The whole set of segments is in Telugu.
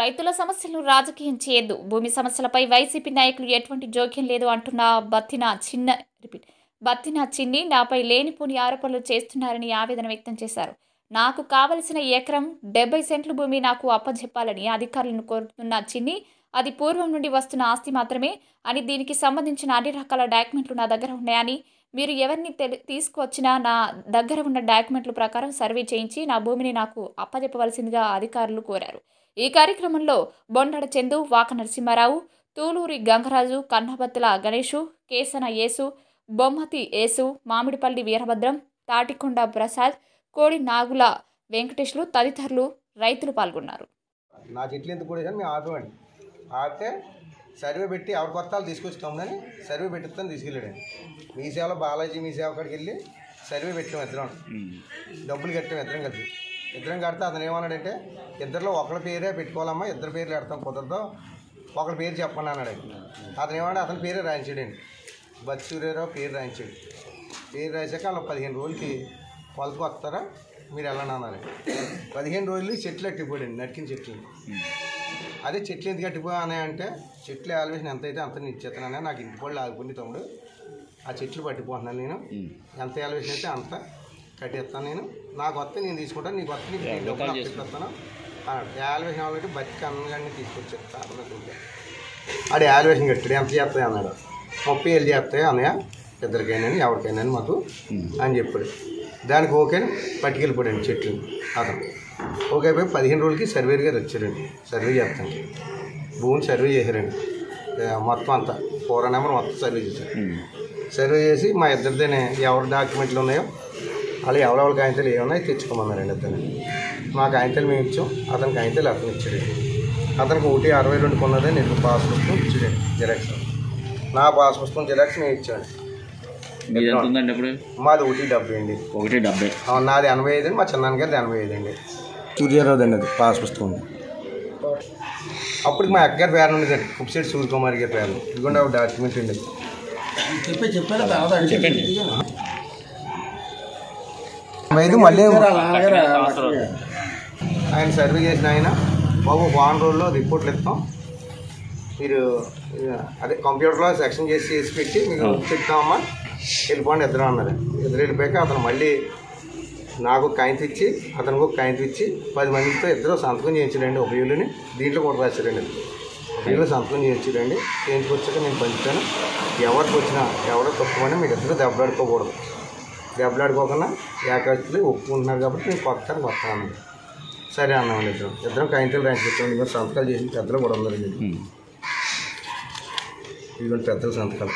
రైతుల సమస్యలను రాజకీయం చేయొద్దు భూమి సమస్యలపై వైసీపీ నాయకులు ఎటువంటి జోక్యం లేదు అంటున్న బత్తిన చిన్న రిపీట్ బత్తిన చిన్ని నాపై లేనిపోని ఆరోపణలు చేస్తున్నారని ఆవేదన వ్యక్తం చేశారు నాకు కావలసిన ఎకరం డెబ్బై సెంట్ల భూమి నాకు అప్పజెప్పాలని అధికారులను కోరుతున్న చిన్ని అది పూర్వం నుండి వస్తున్న ఆస్తి మాత్రమే అని దీనికి సంబంధించిన అన్ని రకాల డాక్యుమెంట్లు నా దగ్గర ఉన్నాయని మీరు ఎవరిని తెలి- తీసుకువచ్చినా నా దగ్గర ఉన్న డాక్యుమెంట్ల ప్రకారం సర్వే చేయించి నా భూమిని నాకు అప్పజెప్పవలసిందిగా అధికారులు కోరారు ఈ కార్యక్రమంలో బొండడ చందు వాక నరసింహారావు తూలూరి గంగరాజు కన్నబత్తుల గణేషు కేసన యేసు బొమ్మతి యేసు మామిడిపల్లి వీరభద్రం తాటికొండ ప్రసాద్ కోడి నాగుల వెంకటేశ్లు తదితరులు రైతులు పాల్గొన్నారు నా చెట్లు ఎందుకు కూడా మేము ఆపేవాడిని ఆపితే సర్వే పెట్టి ఎవరి కొత్తాలు తీసుకొచ్చామని సర్వే పెట్టిస్తాను తీసుకెళ్ళాడండి మీ సేవలో బాలాజీ మీ సేవ కాడికి వెళ్ళి సర్వే పెట్టాం ఇద్దరం డబ్బులు కట్టాం ఇద్దరం కలిసి ఇద్దరం కడితే అతను ఏమన్నాడంటే ఇద్దరిలో ఒకరి పేరే పెట్టుకోవాలమ్మా ఇద్దరు పేర్లు పెడతాం కుదరదు ఒకరి పేరు చెప్పండి అన్నాడు ఆయన. అతను ఏమన్నా అతని పేరే రాయించాడండి బత్ సూర్యరావు పేరు రాయించాడు పేరు రాసాక వాళ్ళు పదిహేను రోజులకి కొలతకు వస్తారా మీరు వెళ్ళండి అన్నారు పదిహేను రోజులు చెట్లు అట్టిపోయాడండి నటికిన చెట్లు అదే చెట్లు ఎందుకు కట్టిపోయానే అంటే చెట్లు ఆల్వేషన్ ఎంత అయితే అంత నేను ఇచ్చేస్తానని నాకు ఇంటి పళ్ళు ఆగిపోయింది తమ్ముడు ఆ చెట్లు పట్టిపోతున్నాను నేను ఎంత ఆల్వేషన్ అయితే అంత కట్టేస్తాను నేను నాకు వస్తే నేను తీసుకుంటాను నీకు వస్తే నీకు నేను డబ్బులు అప్పిస్తాను అన్నాడు ఆల్వేషన్ ఆల్రెడీ బతికి అన్నగాడిని తీసుకొచ్చేస్తాను అన్నట్టు ఆడు ఆల్వేషన్ కట్టాడు ఎంత చేస్తాయి అన్నాడు ముప్పై ఏళ్ళు చేస్తాయి అన్నయ్య ఇద్దరికైనా ఎవరికైనా మాకు అని చెప్పాడు దానికి ఓకే పట్టుకెళ్ళిపోయాడు చెట్లు అతను ఓకే అయిపోయి పదిహేను రోజులకి సర్వేర్ గారు వచ్చారండి సర్వే చేస్తాను భూమిని సర్వే చేశారండి ఆ, మొత్తం అంతా ఫోర్ నెంబర్ మొత్తం సర్వే చేశారు సర్వే చేసి మా ఇద్దరిదేనే ఎవరి డాక్యుమెంట్లు ఉన్నాయో వాళ్ళు ఎవరెవరి కాగితాలు ఏమున్నాయో తెచ్చుకోమన్నారండి ఇద్దరు మా కాగితాలు మేము ఇచ్చాం అతని కాగితాలు అతను ఇచ్చాడండి అతనికి ఒకటి అరవై రెండు కొన్నదే నేను పాస్ పుస్తకం ఇచ్చాడండి జిరాక్స్ నా పాస్ పుస్తకం జిరాక్స్ నేను ఇచ్చాను మీది ఎంత ఉందండి ఇప్పుడు మాది ఒకటి డెబ్బై అండి ఒకటి డెబ్బై ఆ, నాది ఎనభై ఐదు అండి మా చిన్నాన్న గారిది ఎనభై ఐదు అండి సూర్యారావు అండి అది పాస్ పుస్తకం అప్పటికి మా అక్కగారి పేరు ఉండేదండి కుప్సెట్ సూర్యకుమార్ గారి పేరు ఇదిగోండి ఒక డాక్యుమెంట్ అండి చెప్పండి ఎనభై ఐదు మళ్ళీ ఆయన సర్వే చేసిన ఆయన బాబు వారం రోజుల్లో రిపోర్ట్లు ఇస్తాం మీరు ఇక అదే కంప్యూటర్లో సెక్షన్ చేసి చేసి పెట్టి మీకు చెప్తామమ్మా వెళ్ళిపోండి ఇద్దరు అన్నారు ఇద్దరు వెళ్ళిపోయాక అతను మళ్ళీ నాకు కాయింత ఇచ్చి అతనికి ఒక కాయింత ఇచ్చి పది మందితో ఇద్దరు సంతకం చేయించాడండి ఉపయోగులని దీంట్లో కూడా రాశారండి ఉపయోగులు సంతకం చేయించాడండి చేయించుకొచ్చాక నేను పంచుతాను ఎవరికి వచ్చినా ఎవరో తక్కువని మీరు ఇద్దరు దెబ్బలాడుకోకూడదు దెబ్బలాడుకోకుండా ఏకాస్తులు ఒప్పుకుంటున్నారు కాబట్టి నేను కొత్త కొత్త సరే అన్నామండి ఇద్దరం ఇద్దరం కాయింతలు రాయించుకొచ్చాం ఇంకా సంతకాలు చేసి పెద్దలు కూడా ఉన్నారండి ఇదిగోండి పెద్దల సంతకాలు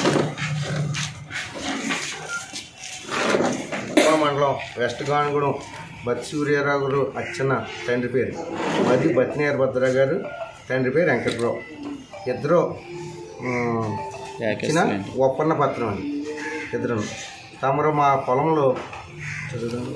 ఉప్పల మండలం వెస్ట్ గానగూడెం బత్తి సూర్యారావు గారు అచ్చన్న తండ్రి పేరు మరి బత్తినేరు భద్ర గారు తండ్రి పేరు వెంకట్రావు ఇద్దరు ఉమ్, ఇచ్చిన ఒప్పన్న పత్రం అండి ఇద్దరు తమరు మా పొలంలో చదువుదాం.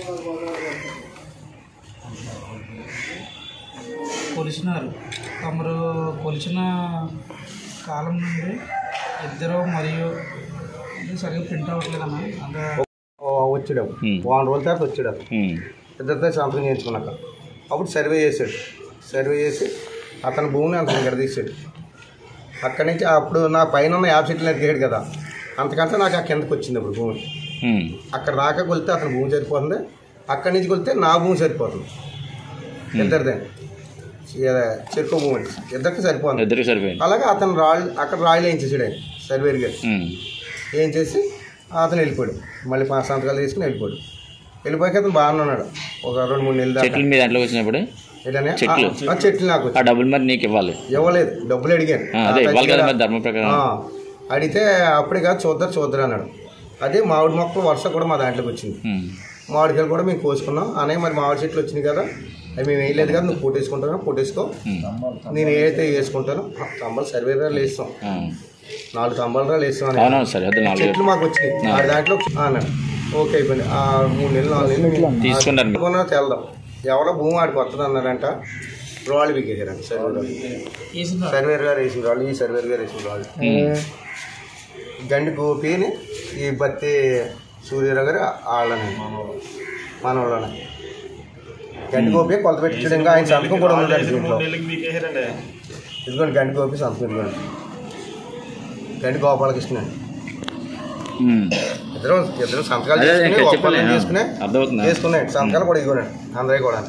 కొలిచినారు తమరు కొలిచిన కాలం నుండి ఇద్దరు మరియు ఇది సరిగ్గా ప్రింట్ అవ్వట్లేదమ్మా అంటే ఓ, వచ్చాడు Hmm. వారం రోజుల తర్వాత వచ్చాడు అతను. ఉమ్. ఇద్దరితో సంతకం చేయించుకున్నాక అప్పుడు సర్వే చేశాడు సర్వే చేసి అతని భూమిని అతను ఇక్కడ తీసాడు అక్కడి నుంచి అప్పుడు నా పైన ఉన్న యాప్ చెట్లు ఎదిగాడు కదా అంతకంటే నాకు ఆ కిందకి వచ్చింది అప్పుడు భూమి ఉమ్. అక్కడ దాకా కొలితే అతని భూమి సరిపోతుంది అక్కడి నుంచి కొలితే నా భూమి సరిపోతుంది ఇద్దరిదే చెరుకు భూమి అండి. ఇద్దరికి సరిపోతుంది ఇద్దరికి సరిపోయింది అలాగే అతను రాళ్ళు అక్కడ రాళ్ళు వేయించేసాడు ఆయన సర్వేర్ గారు ఉమ్. ఏం చేసి అతను వెళ్ళిపోయాడు మళ్ళీ పాస్ సంతకాలు తీసుకుని వెళ్ళిపోయాడు వెళ్ళిపోయాక అతను బాగానే ఉన్నాడు ఒక రెండు మూడు నెలలు దాకా చెట్లు మీ దాంట్లోకి వచ్చినప్పుడు ఏంటనే? చెట్లు. ఆ, ఆ, చెట్లు నాకు ఆ వచ్చాయి. డబ్బులు మరి నీకు ఇవ్వాలి ఇవ్వలేదు డబ్బులు అడిగాను ఆ, అదే ఆ, ఇవ్వాలి కదా ఖచ్చితంగా. మరి ధర్మ ప్రకారం ఆ, అడిగితే అప్పుడే కాదు చూద్దరు చూద్దరు అన్నాడు అదే మామిడి మొక్క వరుస కూడా మా దాంట్లోకి వచ్చింది ఉమ్. మామిడికాయలు కూడా మేము కోసుకున్నాం అనే మరి మామిడి చెట్లు వచ్చినాయి కదా అవి మేము వేయలేదు కదా నువ్వు పొట్టేసుకుంటాను పొట్టేసుకో ఉమ్. నేను ఏదైతే వేసుకుంటాను తంబాలు సర్వేరా లేస్తాం ఆ. నాలుగు తంబాలు లేస్తాం అని అవునవును సరే అదే నాలుగు చెట్లు మాకు వచ్చినాయి ఆ దాంట్లో ఆ అన్నాడు ఓకే అయిపోయింది ఆ మూడు నెలలు నాలుగు నెలలు తీసుకున్నారు మీరు. అనుకున్నా తెల్దాం ఎవడో భూమి ఆడికి వస్తుంది అన్నారంట రాళ్ళు బిగేసారంట సర్వేర్ గారు వేసిన సర్వేర్ గారు వేసిన రాళ్ళు ఈ సర్వేర్ గారు వేసిన రాళ్ళు ఉమ్. గండి గోపిని ఈ బత్తి సూర్యరావు గారు వాళ్ళని మనవాళ్ళని గంటి గోపి కొలత పెట్టించాడు ఇంకా ఆయన సంతకం కూడా ఉందండి దీంట్లో ఇదిగోండి గంటి గోపి సంతకం ఇదిగోండి గంటి గోపాలకృష్ణ అండి ఉమ్. ఇద్దరు ఇద్దరు సంతకాలు అదే చేసుకుని ఇంకా ఒప్పందం చెప్పలే. చేసుకుని అర్థమవుతుందా? చేసుకున్నాయి సంతకాలు కూడా ఇవ్వనండి అందరూ కూడా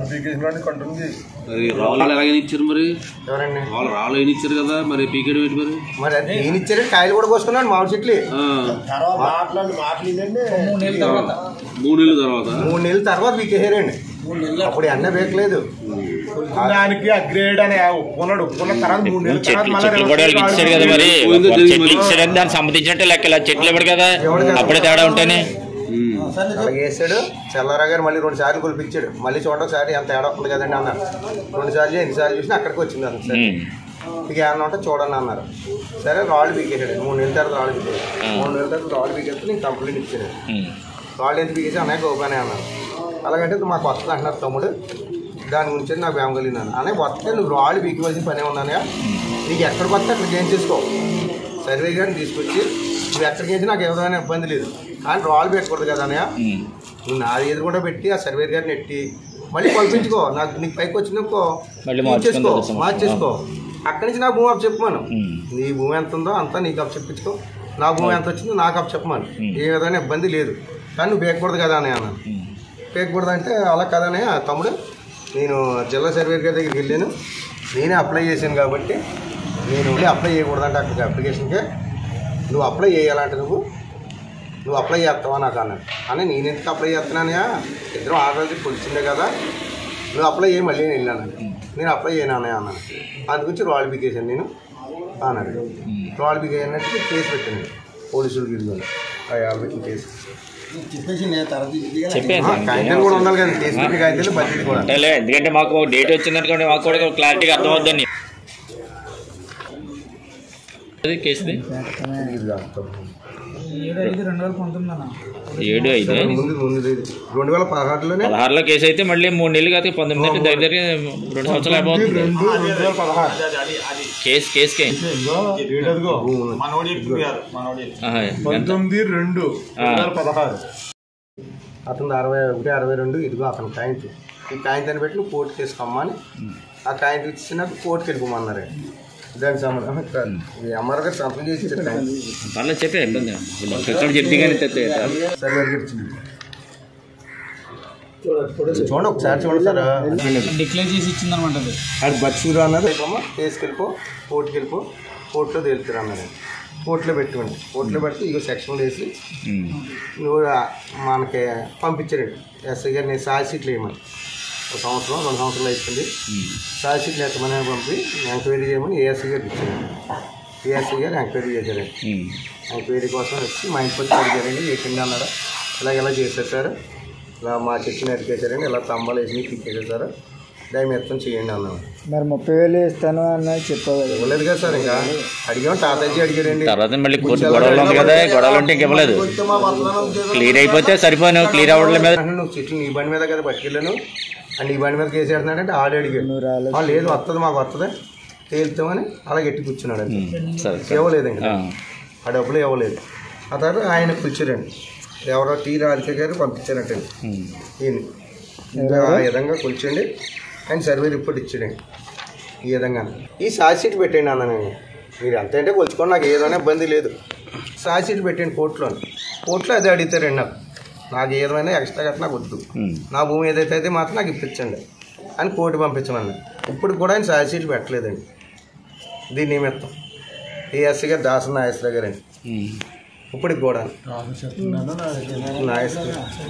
మరి రాళ్ళు ఎలాగైనా ఇచ్చారు మరి ఎవరండి వాళ్ళు రాళ్ళు అయినా ఇచ్చారు కదా మరి పీకేడు పెట్టి మరి మరి అది ఈయన ఇచ్చారు కాయలు కూడా కోసుకున్నాడు మామిడి చెట్లు ఆ, మూడు నెలల తర్వాత మూడు నెలల తర్వాత మూడు నెలల తర్వాత పీకేసారండి అప్పుడు ఎండ వేయట్లేదు దానికి అగ్రేడ్ అని ఒప్పుకున్నాడు ఒప్పుకున్న తర్వాత మూడు నెలల తర్వాత చెట్లు మళ్ళీ చెట్లు కూడా వాళ్ళకి ఇచ్చాడు కదా మరి పోయిందో ఒక తెలియదు చెట్లు మరి. ఇచ్చాడని దానికి సంబంధించినట్టే లెక్క ఇలా చెట్లు ఇవ్వడు కదా అప్పుడే తేడా ఉంటేనే ఉమ్. అలాగే వేసాడు చల్లారా గారు మళ్ళీ రెండు సార్లు కొలిపించాడు మళ్ళీ చూడండి ఒకసారి ఎంత తేడా ఉంది కదండి అన్నారు రెండు సార్లు ఎన్ని సార్లు చూసినా అక్కడికి వచ్చింది అంత సరే ఉమ్. ఇక ఏమన్నా ఉంటే చూడండి అన్నారు సరే రాళ్ళు పీకేసాడు మూడు నెలల తర్వాత రాళ్ళు పీకేసాడు మూడు నెలల తర్వాత రాళ్ళు పీకేస్తే నేను కంప్లైంట్ ఇచ్చాను ఉమ్. రాళ్ళు ఎంత పీకేసి అన్నయ్య గోపానే అన్నారు అలాగంటే మాకు వస్తుంది అంటున్నారు తమ్ముడు దాని గురించి నాకు ఏం కలిగినాను అన్నయ్య వస్తే నువ్వు రాళ్ళు పీకివలసిన పనే ఉన్నానయ్యా నీకు ఎక్కడికి వస్తే అక్కడికి ఏం చేసుకో సర్వే గారిని తీసుకొచ్చి నువ్వు ఎక్కడికి వేసి నాకు ఏదైనా ఇబ్బంది లేదు కానీ రాళ్ళు పెట్టకూడదు కదా అన్నయ్య ఉమ్. నువ్వు నా ఎదురుకుండా పెట్టి ఆ సర్వేర్ గారిని ఎట్టి మళ్ళీ పంపించుకో నాకు నీకు పైకి వచ్చినాకో మళ్ళీ మార్చేసుకో మార్చుకుందాం. మార్చేసుకో అక్కడి నుంచి నా భూమి అప్ చెప్పమను ఉమ్. నీ భూమి ఎంత ఉందో అంతా నీకు అప్ చెప్పించుకో నా భూమి ఎంత వచ్చిందో నాకు అప్ చెప్పమను ఏ విధమైన ఇబ్బంది లేదు కానీ నువ్వు పేకూడదు కదా అని అన్నాను ఉమ్. పేకూడదు అంటే అలా కదనే ఆ తమ్ముడు నేను జిల్లా సర్వేర్ గారి దగ్గరికి వెళ్ళాను నేనే అప్లై చేశాను కాబట్టి నేను వెళ్ళి అప్లై చేయకూడదంటే అక్కడికి అప్లికేషన్కి నువ్వు అప్లై చేయాలంటే నువ్వు నువ్వు అప్లై చేస్తావా నాకు అన్నాడు అని నేను ఎందుకు అప్లై చేస్తున్నానయా ఇద్దరం ఆడవాళ్ళకి పొలిచిందే కదా నువ్వు అప్లై చేయి మళ్ళీ నేను వెళ్ళాను నేను అప్లై చేయను అన్నయ్య అన్నాను అందుగురించి రాయల్ పికేషన్ నేను అన్నాడు రాయల్ పికే అన్నట్టు కేసు పెట్టాను పోలీసులు గిరిజన యాభై కేసు చెప్పేది కాగితాలు కూడా ఉండాలి కదా కేసు పెట్టి కాగితాలు బడ్జెట్ కూడా అంటేలే ఎందుకంటే మాకు ఒక డేట్ వచ్చిందనుకోండి మాకు కూడా క్లారిటీగా అర్థమవుద్దని అది కేసుది ఇది కాదు. ఏడు ఐదు రెండు వేల పంతొమ్మిది అన్న ఏడు ఐదు ముందు ముందు ఇది. రెండు వేల పదహారులోనే పదహారులో కేసు అయితే మళ్ళీ మూడు నెలలు కాదు పంతొమ్మిది అంటే దగ్గర దగ్గర రెండు సంవత్సరాలు అయిపోతుంది రెండు రెండు వేల పదహారు కేసు కేసుకే ఏడదిగో ఆహా, ఎంత? పంతొమ్మిది రెండు రెండు వేల పదహారు అతను అరవై ఒకటి అరవై రెండు ఇదిగో అతను కాయింట్ ఈ కాయింతాన్ని పెట్టి నువ్వు కోర్టుకి వేసుకోమ్మని ఆ కాయింట్ ఇచ్చి నాకు కోర్టుకి వెళ్ళిపోమన్నారు దానికి సంబంధం ఈ అమ్మారు గారు సంతకం చేసి ఇచ్చారు కాయింట్. పర్లేదు చెప్పే ఇబ్బంది లేదు. ఇప్పుడు ఎక్కడ చెప్తే కానీ తెస్తే సర్వే గారికి ఇచ్చింది చూడండి ఒకసారి చూడండి సార్ డిక్లేర్ చేసి ఇచ్చిందనమాట అది అది బస్సులు అన్నది అమ్మ తీసుకెళ్ళిపో కోర్టుకి వెళ్ళిపో కోర్టులో తేలుతారు అన్నది కోర్టులో పెట్టుకోండి కోర్టులో పెడితే ఇగో సెక్షన్లు వేసి ఉమ్. నువ్వు ఆ- మనకి పంపించారండి ఎస్ఐ గారు నేను సాయి సీట్లు వేయమని ఒక సంవత్సరం రెండు సంవత్సరాలు అయిపోయింది సాయి సీట్లు ఎత్తమని పంపి ఎంక్వైరీ చేయమని ఏఎస్ఐ గారికి ఇచ్చారు ఏఎస్ఐ గారు ఎంక్వైరీ చేశారండి ఉమ్. ఎంక్వైరీ కోసం వచ్చి మా ఇంటికి వచ్చి అడిగారండి ఏ కింద అన్నారా ఇలా ఇలా చేశారు సార్ ఇలా మా చెట్టుని ఎరికేశారండి ఇలా స్తంభాలు వేసి తిక్కేశారు సార్ దయ మెత్తం చేయండి అన్నాం మరి ముప్పై వేలు ఇస్తాను అన్న చెప్పావు కదా ఇవ్వలేదు కదా సార్ ఇంకా అడిగాం తాతాజీ అడిగారండి తర్వాత మళ్ళీ కోర్టు గొడవలు ఉంది కదా గొడవలు ఉంటే ఇంక ఇవ్వలేదు కొంచెం మా వర్తమానం ఉద్యోగం క్లియర్ అయిపోతే సరిపోను క్లియర్ అవ్వడం మీద అంటే నువ్వు చెట్లు నీ బండి మీద కదా పట్టుకెళ్ళాను అండ్ నీ బండి మీద కేసు పెడుతున్నాడంటే ఆడు అడిగాడు నువ్వు రాలేదు "ఆ, లేదు వస్తుంది మాకు వస్తుంది తేలుతామని అలా గట్టి కూర్చున్నాడు అంతే. ఉమ్. సరే సరే ఇవ్వలేదండి ఆ. ఆ డబ్బులు ఇవ్వలేదు ఆ తర్వాత ఆయన కూర్చోరండి ఎవరో టీ రాధిక గారు పంపించారంటండి ఉమ్. ఈయన ఇంకా ఆ విధంగా కూర్చోండి ఆయన సర్వే రిపోర్ట్ ఇచ్చాడండి ఈ విధంగా ఈ సార్ షీట్ పెట్టండి అన్న నేను మీరు ఎంత అంటే కొలుచుకోండి నాకు ఏదైనా ఇబ్బంది లేదు సార్ షీట్ పెట్టండి కోర్టులో కోర్టులో అదే అడుగుతారండి నాకు నాకు ఏదైనా ఎక్స్ట్రా కట్ట నాకు వద్దు ఉమ్. నా భూమి ఏదైతే అయితే మాత్రం నాకు ఇప్పించండి అని కోర్టు పంపించమన్నా ఇప్పుడు కూడా ఆయన సార్ షీట్లు పెట్టలేదండి దీని నిమిత్తం ఏఎస్సీ గారు దాస నాగేశ్వర గారండి ఉమ్. ఇప్పటికి కూడా నాగేశ్వర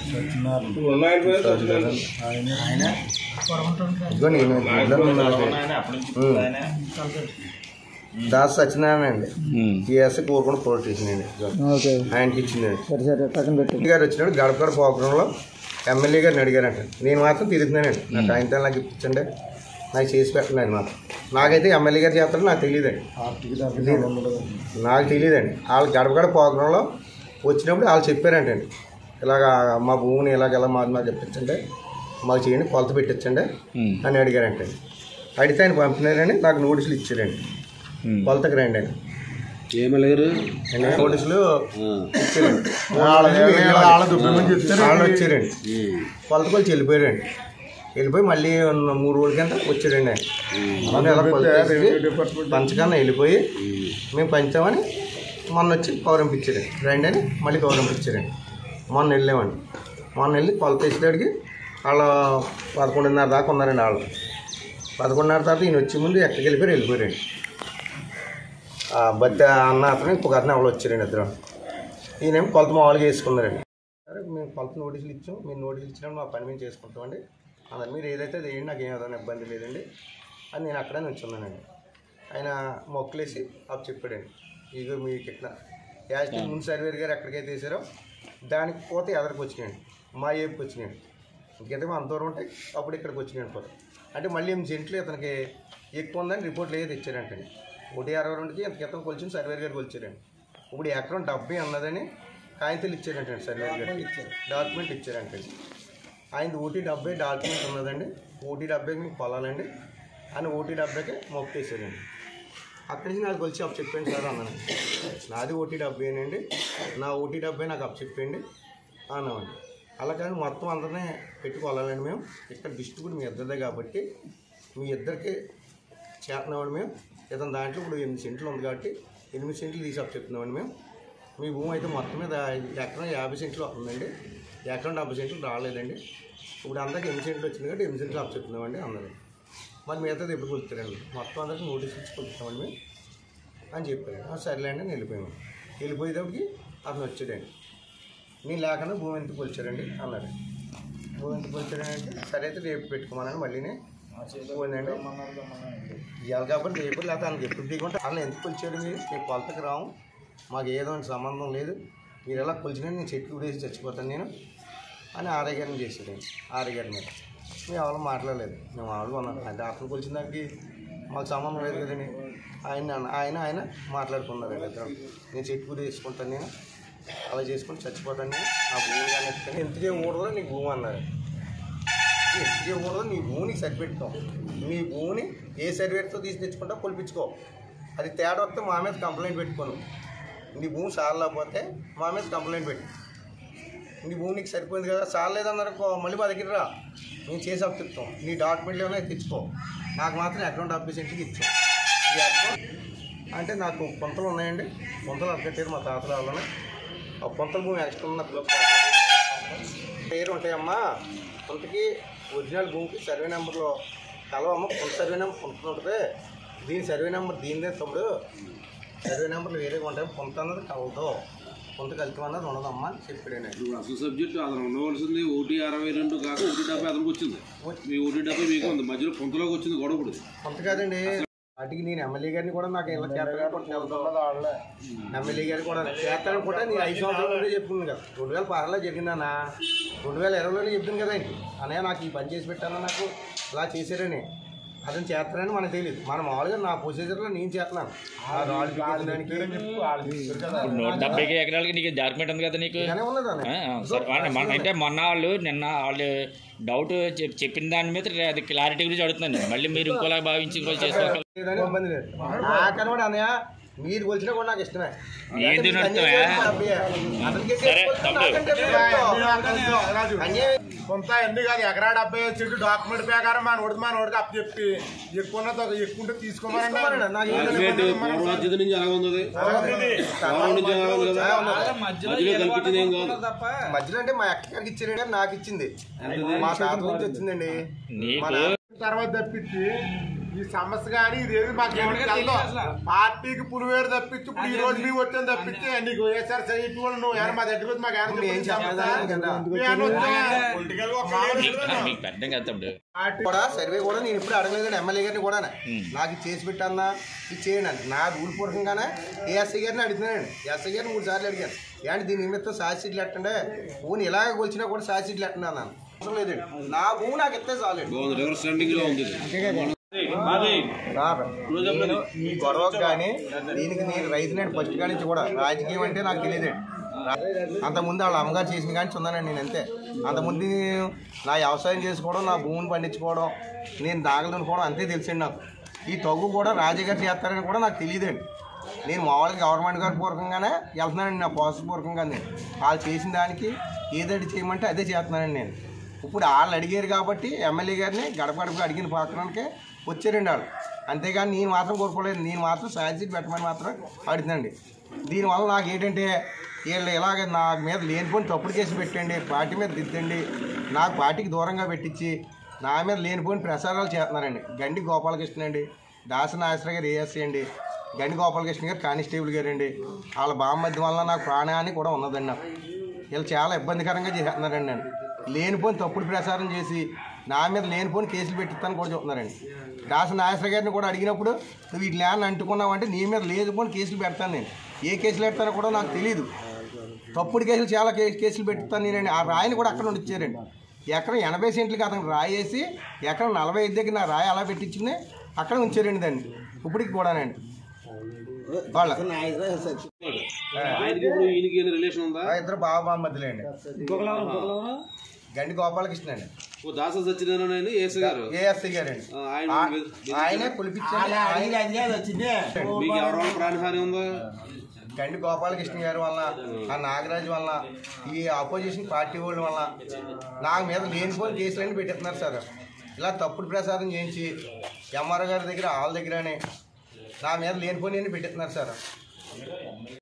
ఇదిగో నేను ఇంట్లో ఉన్నాను. ఉమ్. దాస్ సత్యనారాయణ అండి ఉమ్. ఏఎస్సీ కోరుకుండా ప్రొటెక్షన్ అండి ఇదిగో. ఓకే ఆయనకి ఇచ్చిందండి సరే సరే పక్కన పెట్టు ఎమ్మెల్యే గారు వచ్చినప్పుడు గడపగడ ప్రోగ్రాంలో ఎమ్మెల్యే గారిని అడిగారంట నేను మాత్రం తిరుగుతున్నానండి నాకు ఆయన నాకు ఇప్పించండి నాకు చేసి పెట్టండి ఆయన మాత్రం నాకైతే ఎమ్మెల్యే గారు చేస్తారో నాకు తెలియదండి నాకు తెలియదండి వాళ్ళు గడపగడ ప్రోగ్రాంలో వచ్చినప్పుడు వాళ్ళు చెప్పారంటండి ఇలాగా మా భూమిని ఇలాగ ఎలా మాది మాకు చెప్పించండి మాకు చేయండి కొలత పెట్టించండి ఉమ్. అని అని అడిగారంటండి అడిగితే ఆయన పంపినారని నాకు నోటీసులు ఇచ్చారండి ఉమ్. కొలతకి రండి అని ఏమలేరు అండి నోటీసులు ఇచ్చారండి వాళ్ళు వచ్చారండి కొలత కొలిచి వెళ్ళిపోయారండి వెళ్ళిపోయి మళ్ళీ ఉన్న మూడు రోజుల కింద వచ్చాడండి ఆయన మొన్న ఎలా కొలిచేసి పంచకన్నా వెళ్ళిపోయి మేము పంచామని మొన్న వచ్చి కౌరంపించాడు రండి అని మళ్ళీ కౌరంపించాడండి మొన్న వెళ్ళామండి మొన్న వెళ్ళి కొలత వేసేటాడికి వాళ్ళ పదకొండున్నర దాకా ఉన్నారండి వాళ్ళు పదకొండున్నర తర్వాత ఈయన వచ్చే ముందు ఎక్కడికి వెళ్ళిపోయారు వెళ్ళిపోయారండి ఆ బద్ద అన్న అతను ఇంకొక అతను ఎవరు వచ్చారండి ఇద్దరు ఈయనేమో కొలత మామూలుగా వేసుకున్నారండి సరే మేము కొలత నోటీసులు ఇచ్చాం మీరు నోటీసులు ఇచ్చినప్పుడు మా పని మేము చేసుకుంటామండి అలా మీరు ఏదైతే అది వేయండి నాకు ఏం ఏదైనా ఇబ్బంది లేదండి అని నేను అక్కడే నుంచున్నానండి ఆయన మొక్కలేసి అప్పు చెప్పాడండి ఇదిగో మీకు ఇట్లా యాజిటీ ముందు సర్వేర్ గారు ఎక్కడికైతే వేసారో దానికి పోతే ఎదరికి వచ్చినాయండి మా ఏపుకి వచ్చినాయండి ఇంకైతే అంత దూరం ఉంటాయి అప్పుడు ఇక్కడికి వచ్చినాయండి పోతే అంటే మళ్ళీ ఎనిమిది సెంట్లు ఇతనికి ఎక్కువ ఉందని రిపోర్ట్లు ఏది ఇచ్చారంటండి ఒకటి అరవై రెండుకి ఇంత క్రితం కొలిచిన సర్వేర్ గారికి కొలిచారండి ఇప్పుడు ఎకరం డెబ్బై అన్నదని కాగితాలు ఇచ్చారంటండి సర్వేర్ గారికి ఇచ్చారు డాక్యుమెంట్ ఇచ్చారంటండి ఆయన ఓటీ డెబ్బై డాక్యుమెంట్ ఉన్నదండి ఓటీ డెబ్బైకి మీకు పొలాలండి అని ఓటీ డెబ్బైకి మొక్కేసారండి అక్కడి నుంచి నాకు వచ్చి అప్పు చెప్పండి సార్ అన్నాను నాది ఓటీ డెబ్బైనండి నా ఓటీ డెబ్బై నాకు అప్పు చెప్పండి అన్నామండి అలా కానీ మొత్తం అందరినీ పెట్టుకోవాలండి మేము ఇక్కడ డిస్ట్రిబ్యూట్ మీ ఇద్దరిదే కాబట్టి మీ ఇద్దరికి చేస్తున్నామండి మేము ఇతని దాంట్లో ఇప్పుడు ఎనిమిది సెంట్లు ఉంది కాబట్టి ఎనిమిది సెంట్లు తీసి అప్పు చెప్తున్నామండి మేము మీ భూమి అయితే మొత్తం మీద ఎకరం యాభై సెంట్లు వస్తుందండి ఎకరం డెబ్బై సెంట్లు రాలేదండి ఇప్పుడు అందరికి ఎనిమిది సెంట్లు వచ్చింది కాబట్టి ఎనిమిది సెంట్లు అప్పు చెప్తున్నామండి అందరూ మరి మిగతాది ఎప్పుడు కొలుస్తారండి మొత్తం అందరికి నోటీస్ ఇచ్చి కొలుస్తామండి మేము అని చెప్పారు "ఆ, సర్లే అండి అని వెళ్ళిపోయాము వెళ్ళిపోయేటప్పటికి అతను వచ్చాడండి నేను లేకుండా భూమి ఎంత కొలిచారండి అన్నాడు భూమి ఎంత కొలిచారండి అంటే సరే అయితే రేపు పెట్టుకోమని మళ్ళీనే పోయిందండి ఇవాళ కాబట్టి రేపు లేకపోతే వాళ్ళకి ఎప్పుడు దిగుంటే వాళ్ళు ఎందుకు కొలిచాడు మీరు రేపు కొలతకి రాము మాకు ఏదో సంబంధం లేదు మీరు ఎలా కొలిచినా నేను చెట్లు ఉడేసి చచ్చిపోతాను నేను అని ఆర్ఐ గారిని చేసాడండి ఆర్ఐ గారి మీద మేము ఎవరు మాట్లాడలేదు మేము వాళ్ళు ఉన్నాం అంటే అతను కొలిచిన దానికి మాకు సంబంధం లేదు కదండి ఆయన ఆయన ఆయన మాట్లాడుకున్నారండి ఇద్దరు నేను చెట్టు కూడా వేసుకుంటాను నేను అలా చేసుకుని చచ్చిపోతాను నేను నా భూమి కానీ ఎత్తుకొని ఎంత చేయకూడదు నీకు భూమి అన్నారు ఎంత చేయకూడదు నీ భూమికి సరిపెట్టుకో నీ భూమిని ఏ సర్వేతో తీసి తెచ్చుకుంటా కొలిపించుకో అది తేడా వస్తే మా మీద కంప్లైంట్ పెట్టుకోను నీ భూమి సారలేకపోతే మా మీద కంప్లైంట్ పెట్టు నీ భూమి నీకు సరిపోయింది కదా సారలేదన్నారు మళ్ళీ మా దగ్గర రా నేను చేసి అప్పచెప్తాం నీ డాక్యుమెంట్లు ఏమైనా తెచ్చుకో నాకు మాత్రం అకౌంట్ ఆఫీస్ ఇంటికి ఇచ్చాం ఈ అకౌంట్ అంటే నాకు కొంతలు ఉన్నాయండి కొంతలు అక్కట్టారు మా తాతల వాళ్ళని ఆ కొంతల భూమి ఎక్స్ట్రా ఉన్న పేరు ఉంటాయమ్మా కొంతకి ఒరిజినల్ భూమికి సర్వే నెంబర్లో కలవమ్మ కొంత సర్వే నెంబర్ కొంత ఉంటుంది దీని సర్వే నెంబర్ దీనిదే తమ్ముడు సర్వే నెంబర్లు వేరేగా ఉంటాయి కొంత అన్నది కలవదు కొంత కలిసి అన్నది ఉండదమ్మా అని చెప్పాడు నేను ఇప్పుడు అసలు సబ్జెక్ట్ అతను ఉండవలసింది ఒకటి అరవై రెండు కాక ఒకటి డెబ్బై అతనికి వచ్చింది మీ ఒకటి డెబ్బై మీకు ఉంది మధ్యలో కొంతలోకి వచ్చింది గొడవ ఇప్పుడు కొంత కాదండి వాటికి నేను ఎమ్మెల్యే గారిని కూడా నాకు ఇలా చేస్తాను ఎమ్మెల్యే గారు కూడా చేస్తాను కూడా నేను ఐదు సంవత్సరాల ముందే చెప్తుంది కదా రెండు వేల పదహారులో జరిగిందన్నా రెండు వేల ఇరవైలో చెప్పింది కదండి అన్నయ్య నాకు ఈ పని చేసి పెట్టాను నాకు ఇలా చేశారని అతను చేస్తారని మనకు తెలియదు మన మామూలుగా నా ప్రొసీజర్లో నేను చేస్తున్నాను ఆ రాళ్ళు పీకేయడానికి ఇప్పుడు నూట డెబ్బైకి ఎకరాలకి నీకు డాక్యుమెంట్ ఉంది కదా నీకు ఇలానే ఉన్నది ఆ, అన్నయ్య ఆ, సరే వాళ్ళ- మన అంటే మొన్న వాళ్ళు నిన్న వాళ్ళు డౌట్ చెప్- చెప్పిన దాని మీద అది క్లారిటీ గురించి అడుగుతున్నాను నేను. మళ్ళీ మీరు ఇంకోలా భావించి ఇంకోలా చేసుకోవాలి లేదని ఇబ్బంది లేదు నాకని కూడా అన్నయ్య మీరు కొలిచినా కూడా నాకు ఇష్టమే ఏంది అతనికి నడుస్తావా? అన్యాయం చేయాలి అబ్బాయి. అతనికి ఎక్కువ సరే, కొలిస్తే తమ్ముడు. నాకంటే ఎక్కువ. రాజు అన్యాయం కొంత ఎన్ని కాదు ఎకరా డెబ్బై చెట్టు డాక్యుమెంట్ ప్రకారం మన ఓడికి మన ఓడికి అప్పు చెప్పి ఎక్కువ ఉన్నది ఒక ఎక్కువ ఉంటే తీసుకోమని తీసుకోమనండి. నాకు ఏం డాక్యుమెంట్ పూర్వాధ్యత నుంచి ఎలా ఉంది అది? పూర్వం నుంచి ఎలా ఉంది కదా మధ్యలో కల్పించింది ఏం కాదు మధ్యలో అంటే మా అక్క గారికి ఇచ్చారు కానీ నాకు ఇచ్చింది మా తాత నుంచి వచ్చిందండి మా నీకు నాన్న తర్వాత తప్పించి ఈ సమస్య కానీ ఇదేది మాకు ఎవరికి తెలదు. పార్టీకి పులివేరు తప్పించి ఇప్పుడు ఈ రోజు మేము వచ్చాను తప్పించి నీకు వేసారు సైట్ కూడా నువ్వు ఎవరు మా దగ్గర వచ్చి మాకు ఎవరు ఏం చెప్పలేదు కదా. పొలిటికల్ గా ఒక మీకు మీకు అర్థం కాదు తమ్ముడు కూడా సర్వే కూడా నేను ఇప్పుడు అడగలేదు ఎమ్మెల్యే గారిని కూడా నాకు ఇది చేసి పెట్టన్నా ఇది చేయండి అని నా రూల్ పూర్వకంగానే ఏఎస్ఐ గారిని అడుగుతున్నానండి ఎస్ఐ గారిని మూడు సార్లు అడిగాను ఏంటి దీని నిమిత్తం సాక్షి సీట్లు ఎట్టండి భూమిని ఇలాగ కొలిచినా కూడా సాక్షి సీట్లు ఎట్టండి అన్నాను అవసరం లేదండి నా భూమి నాకు ఎత్తే చాలండి బాగుంది రివర్స్ స్టాండింగ్ లో ఉంది ఇది. సార్ నేను ఈ గొడవకు కానీ దీనికి నేను రైతునండి ఫస్ట్ కాడి నుంచి కూడా రాజకీయం అంటే నాకు తెలియదు అంతకుముందు వాళ్ళ అమ్మగారు చేసిన కానీ ఉన్నానండి నేను అంతే అంతకుముందు నా వ్యవసాయం చేసుకోవడం నా భూమిని పండించుకోవడం నేను దాగలు దున్నుకోవడం అంతే తెలిసండి నాకు ఈ తగ్గు కూడా రాజుగారు చేస్తారని కూడా నాకు తెలియదండి నేను మామూలుగా గవర్నమెంట్ గారి పూర్వకంగానే వెళ్తున్నానండి నా ప్రాసెస్ పూర్వకంగా నేను వాళ్ళు చేసిన దానికి ఏదైతే చేయమంటే అదే చేస్తున్నానండి నేను ఇప్పుడు వాళ్ళు అడిగారు కాబట్టి ఎమ్మెల్యే గారిని గడప గడప అడిగిన పక్కనకే వచ్చారండి వాళ్ళు అంతేగాని నేను మాత్రం కోరుకోలేదు నేను మాత్రం ఛార్జ్ పెట్టమని మాత్రం అడుగుతుందండి దీనివల్ల నాకు ఏంటంటే వీళ్ళు ఇలాగ నా మీద లేనిపోని తప్పుడు కేసు పెట్టండి పార్టీ మీద దిద్దండి నాకు పార్టీకి దూరంగా పెట్టించి నా మీద లేనిపోని ప్రసారాలు చేస్తున్నారండి గండి గోపాలకృష్ణ అండి దాస నాగేశ్వర గారు ఏఎస్సీ అండి గండి గోపాలకృష్ణ గారు కానిస్టేబుల్ గారు అండి వాళ్ళ బామ్మద్ది వల్ల నాకు ప్రాణహాని కూడా ఉన్నదండి నాకు వీళ్ళు చాలా ఇబ్బందికరంగా చేస్తున్నారండి నన్ను లేనిపోని తప్పుడు ప్రచారం చేసి నా మీద లేనిపోని కేసులు పెట్టిస్తాను కూడా చెప్తున్నారండి దాస నాగేశ్వర గారిని కూడా అడిగినప్పుడు నువ్వు వీటి ల్యాండ్ అంటుకున్నావు అంటే నీ మీద లేనిపోని కేసులు పెడతాను నేను ఏ కేసులు పెడతానో కూడా నాకు తెలియదు తప్పుడు కేసులు చాలా కే- కేసులు పెట్టుతాను నేనండి ఆ రాయిని కూడా అక్కడ నుండి ఇచ్చారండి ఎకరం ఎనభై సెంట్లకి అతను రాయి వేసి ఎకరం నలభై ఐదు దగ్గర నా రాయి అలా పెట్టించింది అక్కడ ఉంచారండి దాన్ని ఇప్పటికి కూడానండి వాళ్ళ ఆయనకి ఇప్పుడు ఈయనకి ఏమైనా రిలేషన్ ఉందా ఆ ఇద్దరు బాబా బామ్మద్దులే అండి గండి గోపాలకృష్ణ అండి ఓ దాస సత్యనారాయణ ఏఎస్ గారు ఏఎస్సీ గారండి ఆ, ఆయన ఆ- మీద- ఆయనే పిలిపించారు ఆయన మీకు ఎవరి వల్ల ప్రాణహాని ఉందా గండి గోపాలకృష్ణ గారి వల్ల ఆ నాగరాజు వల్ల ఈ అపోజిషన్ పార్టీ వాళ్ళ వల్ల నాకు మీద లేనిపోని కేసులన్నీ పెట్టేస్తున్నారు సార్ ఇలా తప్పుడు ప్రసారం చేయించి ఎంఆర్ఓ గారి దగ్గర వాళ్ళ దగ్గరనే నా మీద లేనిపోని అన్ని పెట్టేస్తున్నారు సార్